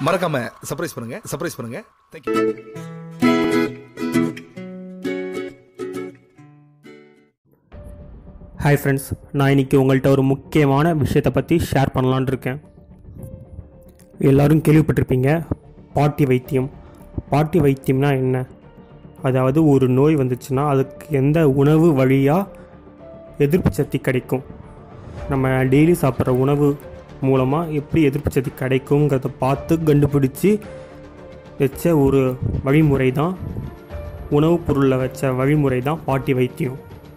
மறக்காம சர்ப்ரைஸ் பண்ணுங்க சர்ப்ரைஸ் பண்ணுங்க தேங்க்யூ ஹாய் ஃப்ரெண்ட்ஸ் நான் இன்னைக்கு உங்கள்கிட்ட ஒரு முக்கியமான விஷயத்தை பற்றி ஷேர் பண்ணலான்னு இருக்கேன் எல்லாரும் கேள்விப்பட்டிருப்பீங்க பாட்டி வைத்தியம் பாட்டி வைத்தியம்னா என்ன அதாவது ஒரு நோய் வந்துச்சுன்னா அதுக்கு எந்த உணவு வழியாக எதிர்ப்பு சக்தி கிடைக்கும் நம்ம டெய்லி சாப்பிட்ற உணவு மூலமாக எப்படி எதிர்ப்பு சக்தி கிடைக்குங்கிறத பார்த்து கண்டுபிடிச்சி வச்ச ஒரு வழிமுறை தான் உணவுப் பொருளில் வச்ச வழிமுறை தான் பாட்டி வைத்தியம்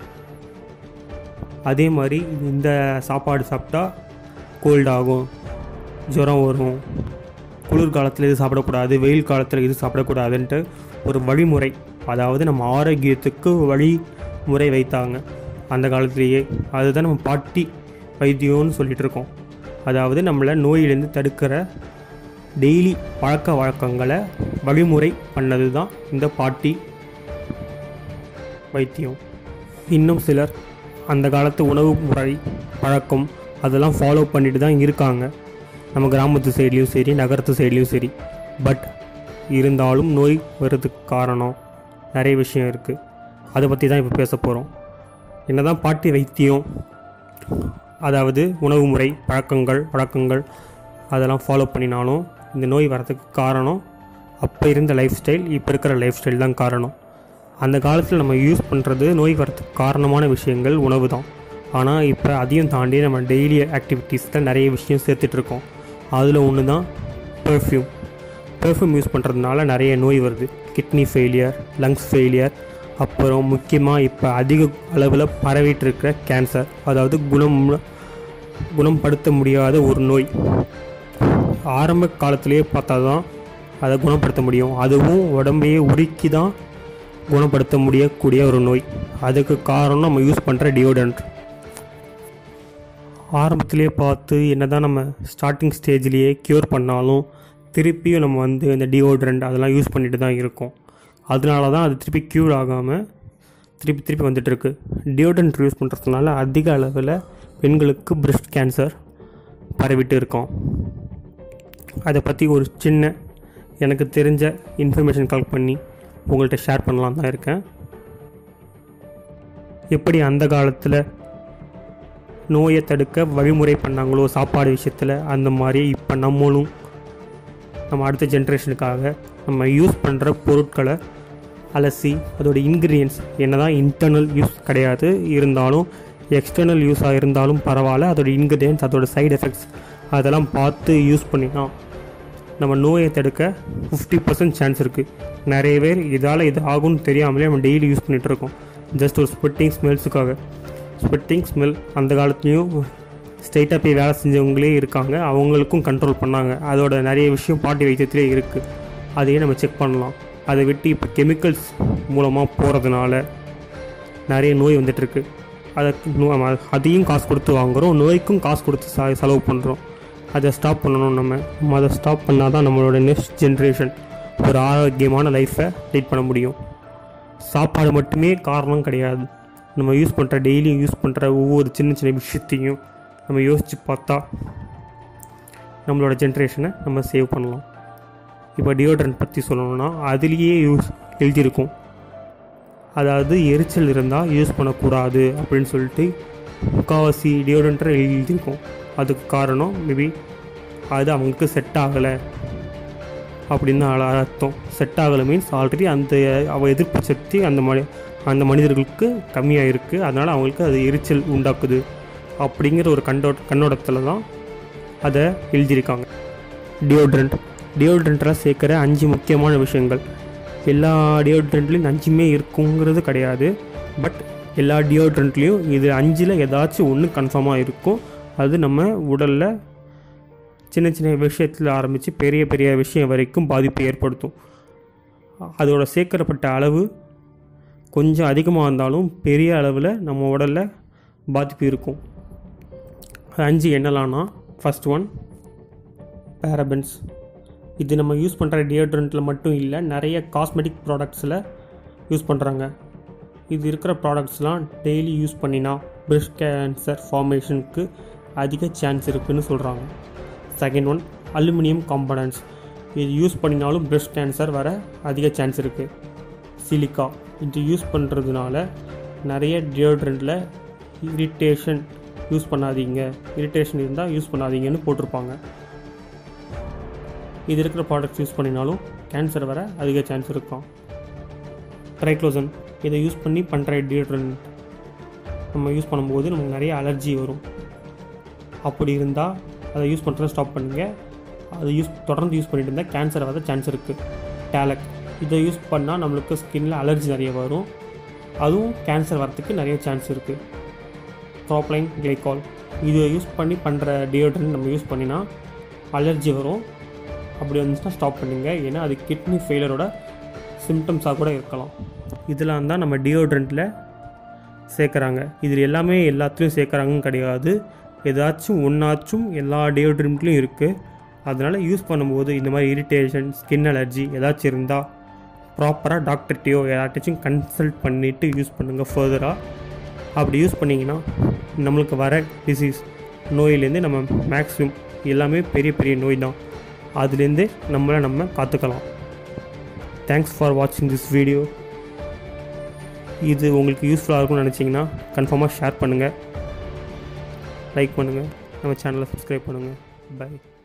அதே மாதிரி இந்த சாப்பாடு சாப்பிட்டா கோல்ட் ஆகும் ஜுரம் வரும் குளிர்காலத்தில் இது சாப்பிடக்கூடாது வெயில் காலத்தில் இது சாப்பிடக்கூடாதுன்ட்டு ஒரு வழிமுறை அதாவது நம்ம ஆரோக்கியத்துக்கு வழிமுறை வைத்தாங்க அந்த காலத்திலேயே அதுதான் நம்ம பாட்டி வைத்தியம்னு சொல்லிட்டு இருக்கோம் அதாவது நம்மளை நோயிலேருந்து தடுக்கிற டெய்லி பழக்க வழக்கங்களை வழிமுறை பண்ணது தான் இந்த பாட்டி வைத்தியம் இன்னும் சிலர் அந்த காலத்து உணவு முறை பழக்கம் அதெல்லாம் ஃபாலோ பண்ணிட்டு தான் இருக்காங்க நம்ம கிராமத்து சைட்லேயும் சரி நகரத்து சைட்லேயும் சரி பட் இருந்தாலும் நோய் வர்றதுக்கு காரணம் நிறைய விஷயம் இருக்குது அதை பற்றி தான் இப்போ பேச போகிறோம் என்னதான் பாட்டி வைத்தியம் அதாவது உணவு முறை பழக்கங்கள் வழக்கங்கள் அதெல்லாம் ஃபாலோ பண்ணினாலும் இந்த நோய் வரதுக்கு காரணம் அப்போ இருந்த லைஃப் ஸ்டைல் இப்போ இருக்கிற லைஃப் ஸ்டைல் தான் காரணம் அந்த காலத்தில் நம்ம யூஸ் பண்ணுறது நோய் வரதுக்கு காரணமான விஷயங்கள் உணவு தான் ஆனால் இப்போ அதையும் தாண்டி நம்ம டெய்லி ஆக்டிவிட்டீஸில் நிறைய விஷயம் சேர்த்துட்டு இருக்கோம் அதில் ஒன்று தான் பெர்ஃப்யூம் பெர்ஃப்யூம் யூஸ் பண்ணுறதுனால நிறைய நோய் வருது கிட்னி ஃபெயிலியர் லங்ஸ் ஃபெயிலியர் அப்புறம் முக்கியமாக இப்போ அதிக அளவில் பரவிட்டு இருக்கிற கேன்சர் அதாவது குணம் குணப்படுத்த முடியாத ஒரு நோய் ஆரம்ப காலத்திலேயே பார்த்தா தான் அதை குணப்படுத்த முடியும் அதுவும் உடம்பையே உருக்கி தான் குணப்படுத்த முடியக்கூடிய ஒரு நோய் அதுக்கு காரணம் நம்ம யூஸ் பண்ணுற டியோடரண்ட் ஆரம்பத்திலே பார்த்து என்ன தான் நம்ம ஸ்டார்டிங் ஸ்டேஜ்லேயே க்யூர் பண்ணாலும் திருப்பியும் நம்ம வந்து இந்த டியோட்ரண்ட் அதெல்லாம் யூஸ் பண்ணிட்டு தான் இருக்கோம் அதனால தான் அது திருப்பி க்யூர் ஆகாமல் திருப்பி திருப்பி வந்துட்டுருக்கு டியோட்ரண்ட் யூஸ் பண்ணுறதுனால அதிக அளவில் பெண்களுக்கு பிரஸ்ட் கேன்சர் பரவிட்டு இருக்கோம் அதை பற்றி ஒரு சின்ன எனக்கு தெரிஞ்ச இன்ஃபர்மேஷன் கலெக்ட் பண்ணி உங்கள்கிட்ட ஷேர் பண்ணலாம் தான் இருக்கேன் எப்படி அந்த காலத்தில் நோயை தடுக்க வழிமுறை பண்ணாங்களோ சாப்பாடு விஷயத்தில் அந்த மாதிரி இப்போ நம்மளும் நம்ம அடுத்த ஜென்ரேஷனுக்காக நம்ம யூஸ் பண்ணுற பொருட்களை அலசி அதோட இன்க்ரீடியன்ஸ் என்ன தான் இன்டர்னல் யூஸ் கிடையாது இருந்தாலும் எக்ஸ்டர்னல் யூஸாக இருந்தாலும் பரவாயில்ல அதோட இன்க்ரீடியன்ஸ் அதோட சைடு எஃபெக்ட்ஸ் அதெல்லாம் பார்த்து யூஸ் பண்ணினா நம்ம நோயை தடுக்க ஃபிஃப்டி பர்சன்ட் சான்ஸ் இருக்குது நிறைய பேர் இதால் இது ஆகும்னு தெரியாமலே நம்ம டெய்லி யூஸ் பண்ணிகிட்டு இருக்கோம் ஜஸ்ட் ஒரு ஸ்பிட்டிங் ஸ்மெல்ஸுக்காக ஸ்பிட்டிங் ஸ்மெல் அந்த காலத்துலேயும் ஸ்ட்ரைட்டாக போய் வேலை செஞ்சவங்களே இருக்காங்க அவங்களுக்கும் கண்ட்ரோல் பண்ணாங்க அதோட நிறைய விஷயம் பாட்டி வைத்தியத்திலே இருக்குது அதையே நம்ம செக் பண்ணலாம் அதை விட்டு இப்போ கெமிக்கல்ஸ் மூலமாக போகிறதுனால நிறைய நோய் வந்துட்டுருக்கு அதை நம்ம அதையும் காசு கொடுத்து வாங்குகிறோம் நோய்க்கும் காசு கொடுத்து ச செலவு பண்ணுறோம் அதை ஸ்டாப் பண்ணணும் நம்ம நம்ம அதை ஸ்டாப் பண்ணால் தான் நம்மளோட நெக்ஸ்ட் ஜென்ரேஷன் ஒரு ஆரோக்கியமான லைஃப்பை லீட் பண்ண முடியும் சாப்பாடு மட்டுமே காரணம் கிடையாது நம்ம யூஸ் பண்ணுற டெய்லியும் யூஸ் பண்ணுற ஒவ்வொரு சின்ன சின்ன விஷயத்தையும் நம்ம யோசித்து பார்த்தா நம்மளோட ஜென்ரேஷனை நம்ம சேவ் பண்ணலாம் இப்போ டியோட்ரண்ட் பற்றி சொல்லணும்னா அதுலேயே யூஸ் எழுதியிருக்கும் அதாவது எரிச்சல் இருந்தால் யூஸ் பண்ணக்கூடாது அப்படின்னு சொல்லிட்டு முக்கால்வாசி டியோட்ரண்ட்டை எழுதியிருக்கும் அதுக்கு காரணம் மேபி அது அவங்களுக்கு செட் ஆகலை அப்படின்னு தான் அல- அர்த்தம் செட் ஆகலை மீன்ஸ் ஆல்ரெடி அந்த அவ எதிர்ப்பு சக்தி அந்த மனி அந்த மனிதர்களுக்கு கம்மியாக இருக்குது அதனால் அவங்களுக்கு அது எரிச்சல் உண்டாக்குது அப்படிங்கிற ஒரு கண்டோ கண்ணோட்டத்தில் தான் அதை எழுதியிருக்காங்க டியோட்ரண்ட் டியோட்ரண்ட்டில் சேர்க்குற அஞ்சு முக்கியமான விஷயங்கள் எல்லா டியோட்ரண்ட்லேயும் அஞ்சுமே இருக்குங்கிறது கிடையாது பட் எல்லா டியோட்ரண்ட்லேயும் இது அஞ்சில் ஏதாச்சும் ஒன்று கன்ஃபார்மாக இருக்கும் அது நம்ம உடலில் சின்ன சின்ன விஷயத்தில் ஆரம்பித்து பெரிய பெரிய விஷயம் வரைக்கும் பாதிப்பு ஏற்படுத்தும் அதோட சேர்க்கப்பட்ட அளவு கொஞ்சம் அதிகமாக இருந்தாலும் பெரிய அளவில் நம்ம உடலில் பாதிப்பு இருக்கும் அது அஞ்சு என்னலாம்னா ஃபஸ்ட் ஒன் பேரபன்ஸ் இது நம்ம யூஸ் பண்ணுற டியோட்ரண்ட்டில் மட்டும் இல்லை நிறைய காஸ்மெட்டிக் ப்ராடக்ட்ஸில் யூஸ் பண்ணுறாங்க இது இருக்கிற ப்ராடக்ட்ஸ்லாம் டெய்லி யூஸ் பண்ணினா பிரஸ்ட் கேன்சர் ஃபார்மேஷனுக்கு அதிக சான்ஸ் இருக்குன்னு சொல்கிறாங்க செகண்ட் ஒன் அலுமினியம் காம்பனன்ட்ஸ் இது யூஸ் பண்ணினாலும் பிரஸ்ட் கேன்சர் வர அதிக சான்ஸ் இருக்குது சிலிக்கா இது யூஸ் பண்ணுறதுனால நிறைய டியோட்ரண்ட்டில் இரிட்டேஷன் யூஸ் பண்ணாதீங்க இரிட்டேஷன் இருந்தால் யூஸ் பண்ணாதீங்கன்னு போட்டிருப்பாங்க இது இருக்கிற ப்ராடக்ட்ஸ் யூஸ் பண்ணினாலும் கேன்சர் வர அதிக சான்ஸ் இருக்கும் ட்ரைக்ளோசன் இதை யூஸ் பண்ணி பண்ணுற டியோட்ரண்ட் நம்ம யூஸ் பண்ணும்போது நமக்கு நிறைய அலர்ஜி வரும் அப்படி இருந்தால் அதை யூஸ் பண்ணுறத ஸ்டாப் பண்ணுங்கள் அதை யூஸ் தொடர்ந்து யூஸ் பண்ணிட்டு இருந்தால் கேன்சர் வர சான்ஸ் இருக்குது டேலக் இதை யூஸ் பண்ணால் நம்மளுக்கு ஸ்கின்ல அலர்ஜி நிறைய வரும் அதுவும் கேன்சர் வரத்துக்கு நிறைய சான்ஸ் இருக்குது ப்ராப்ளைன் கிளைகால் இதை யூஸ் பண்ணி பண்ணுற டியோட்ரண்ட் நம்ம யூஸ் பண்ணினா அலர்ஜி வரும் அப்படி வந்துச்சுன்னா ஸ்டாப் பண்ணுங்க ஏன்னா அது கிட்னி ஃபெயிலரோட சிம்டம்ஸாக கூட இருக்கலாம் இதெல்லாம் தான் நம்ம டியோட்ரண்ட்டில் சேர்க்குறாங்க இதில் எல்லாமே எல்லாத்துலேயும் சேர்க்குறாங்கன்னு கிடையாது ஏதாச்சும் ஒன்றாச்சும் எல்லா டியோட்ரண்ட்லேயும் இருக்குது அதனால் யூஸ் பண்ணும்போது இந்த மாதிரி இரிட்டேஷன் ஸ்கின் அலர்ஜி ஏதாச்சும் இருந்தால் ப்ராப்பராக டாக்டர்கிட்டையோ யார்கிட்டச்சும் கன்சல்ட் பண்ணிவிட்டு யூஸ் பண்ணுங்கள் ஃபர்தராக அப்படி யூஸ் பண்ணிங்கன்னா நம்மளுக்கு வர டிசீஸ் நோயிலேருந்து நம்ம மேக்ஸிமம் எல்லாமே பெரிய பெரிய நோய் தான் அதுலேருந்து நம்மளை நம்ம காத்துக்கலாம் தேங்க்ஸ் ஃபார் வாட்சிங் திஸ் வீடியோ இது உங்களுக்கு யூஸ்ஃபுல்லாக இருக்கும்னு நினச்சிங்கன்னா கன்ஃபார்மாக ஷேர் பண்ணுங்கள் லைக் பண்ணுங்கள் நம்ம சேனலை சப்ஸ்கிரைப் பண்ணுங்கள் பை